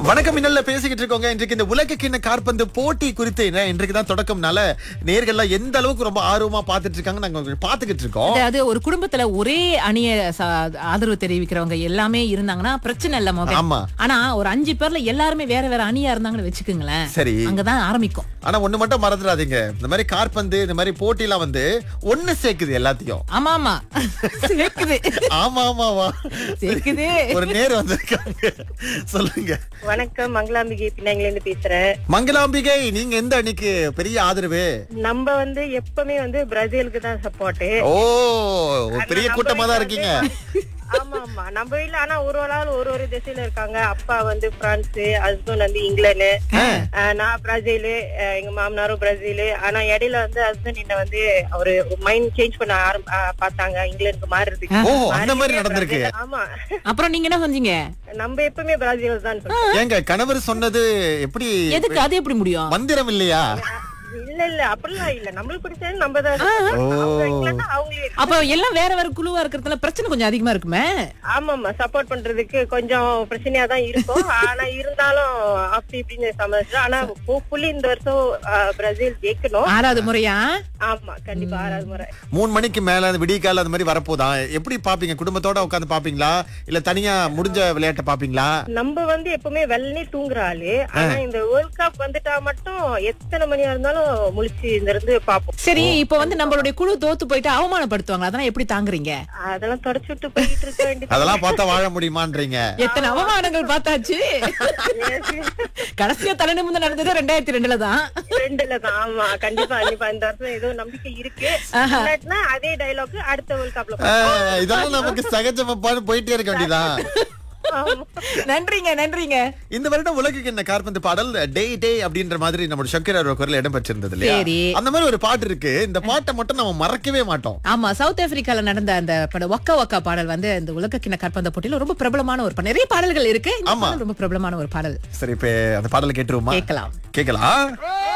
வணக்கம் மின்னல்ல பேசிக்கிட்டு இருக்கோங்க இன்றைக்கு இந்த உலக கிண்ண காற்பந்து போட்டி குறித்து என்ன, இன்றைக்கு தான் தொடக்கம்னால நேர்கள்லாம் எந்த அளவுக்கு ரொம்ப ஆர்வமா பார்த்துட்டு இருக்காங்க நாங்க பாத்துக்கிட்டு இருக்கோம் அதாவது ஒரு குடும்பத்துல ஒரே அணிய ச- ஆதரவு தெரிவிக்கிறவங்க எல்லாமே இருந்தாங்கன்னா பிரச்சனை இல்ல மோகன் ஆமா ஆனா ஒரு அஞ்சு பேர்ல எல்லாருமே வேற வேற அணியா இருந்தாங்கன்னு வச்சுக்கோங்களேன் சரி அங்கதான் ஆரம்பிக்கும் ஆனா ஒண்ணு மட்டும் மறந்துடாதீங்க இந்த மாதிரி காற்பந்து இந்த மாதிரி போட்டிலாம் வந்து ஒண்ணு சேர்க்குது எல்லாத்தையும் ஆமா ஆமா சேர்க்குது ஆமா ஆமாவா சேர்க்குது ஒரு நேர் வந்திருக்காங்க சொல்லுங்க வணக்கம் மங்களாம்பிகை பின்னாங்கில இருந்து பேசுறேன் மங்களாம்பிகை நீங்க எந்த அணிக்கு பெரிய ஆதரவு நம்ம வந்து எப்பவுமே வந்து பிரேசிலுக்கு தான் சப்போர்ட் ஓ ஒரு பெரிய கூட்டமா தான் இருக்கீங்க ஆமா ஆமா நம்ம வீட்ல ஆனா ஒரு ஒரு ஆள் ஒரு ஒரு திசையில இருக்காங்க அப்பா வந்து பிரான்ஸ் ஹஸ்பண்ட் வந்து இங்கிலாந்து அஹ் நான் பிரேசில் அஹ் எங்க மாமனாரும் பிரேசில் ஆனா இடையில வந்து ஹஸ்பண்ட் என்ன வந்து அவரு மைண்ட் சேஞ்ச் பண்ண ஆரம் அஹ் பார்த்தாங்க இங்கிலாந்துக்கு மாறுறதுக்கு ஓ அந்த மாதிரி நடந்திருக்கு ஆமா அப்புறம் நீங்க என்ன செஞ்சீங்க நம்ம எப்பவுமே பிரேசில் தான் சொல்றோம் ஏங்க கணவர் சொன்னது எப்படி எதுக்கு அது எப்படி முடியும் மந்திரம் இல்லையா இல்ல இல்ல அப்படிலாம் இல்ல நம்மளுக்கு பிடிச்சது நம்ம தான் ஓ. அவங்க இங்கிலாந்து அவங்களே அப்ப எல்லாம் வேற வேற குழுவா இருக்கிறதுல பிரச்சனை கொஞ்சம் அதிகமா இருக்குமே ஆமாமா சப்போர்ட் பண்றதுக்கு கொஞ்சம் பிரச்சனையா தான் இருக்கும் ஆனா இருந்தாலும் அப்படி இப்படின்னு சமாளிச்சோம் ஆனா ஹோப்ஃபுல்லி இந்த வருஷம் அஹ், பிரேசில் ஜெயிக்கணும் ஆறாவது முறையா ஆமா கண்டிப்பா ஆறாவது முறை மூணு மணிக்கு மேல அந்த விடிய அந்த மாதிரி வரப்போதா எப்படி பாப்பீங்க குடும்பத்தோட உட்காந்து பாப்பீங்களா இல்ல தனியா முடிஞ்ச விளையாட்டை பாப்பீங்களா நம்ம வந்து எப்பவுமே வெள்ளனே தூங்குற ஆளு ஆனா இந்த வேர்ல்ட் கப் வந்துட்டா மட்டும் எத்தனை மணியா இருந்தாலும் முழிச்சு இந்த இருந்து பாப்போம் சரி இப்ப வந்து நம்மளுடைய குழு தோத்து போயிட்டு அவமானப்படுத்துவாங்க அதெல்லாம் எப்படி தாங்குறீங்க அதெல்லாம் தொடச்சு விட்டு போயிட்டு இருக்க வேண்டியது அதெல்லாம் பார்த்தா வாழ முடியுமான்றீங்க எத்தனை அவமானங்கள் பார்த்தாச்சு கடைசியா தலை நிமிர்ந்து நடந்தது ரெண்டாயிரத்தி ரெண்டுல தான் ரெண்டுல தான் ஆமா கண்டிப்பா கண்டிப்பா இந்த வருஷம் ஏதோ நம்பிக்கை இருக்கு இல்லாட்டினா அதே டைலாக் அடுத்த வேர்ல்ட் கப்ல ஆஹ், இதெல்லாம் நமக்கு சகஜமாப்பான்னு போயிட்டே இருக்க வேண்டியதான் ஆமா நன்றிங்க நன்றிங்க இந்த வருடம் உலகுக்கு என்ன கார்பந்து பாடல் டே டே அப்படின்ற மாதிரி நம்ம சங்கர் குரல் இடம் பெற்றிருந்தது இல்லையா சரி. அந்த மாதிரி ஒரு பாட்டு இருக்கு இந்த பாட்டை மட்டும் நம்ம மறக்கவே மாட்டோம் ஆமா சவுத் ஆப்பிரிக்கால நடந்த அந்த பட ஒக்கா ஒக்கா பாடல் வந்து இந்த உலக கிண்ண காற்பந்த போட்டியில ரொம்ப பிரபலமான ஒரு பாடல் நிறைய பாடல்கள் இருக்கு இந்த ஆமா. பாடல் ரொம்ப பிரபலமான ஒரு பாடல் சரி இப்ப அந்த பாடலை கேட்டுருவோமா கேட்கலாம் கேக்கலாம்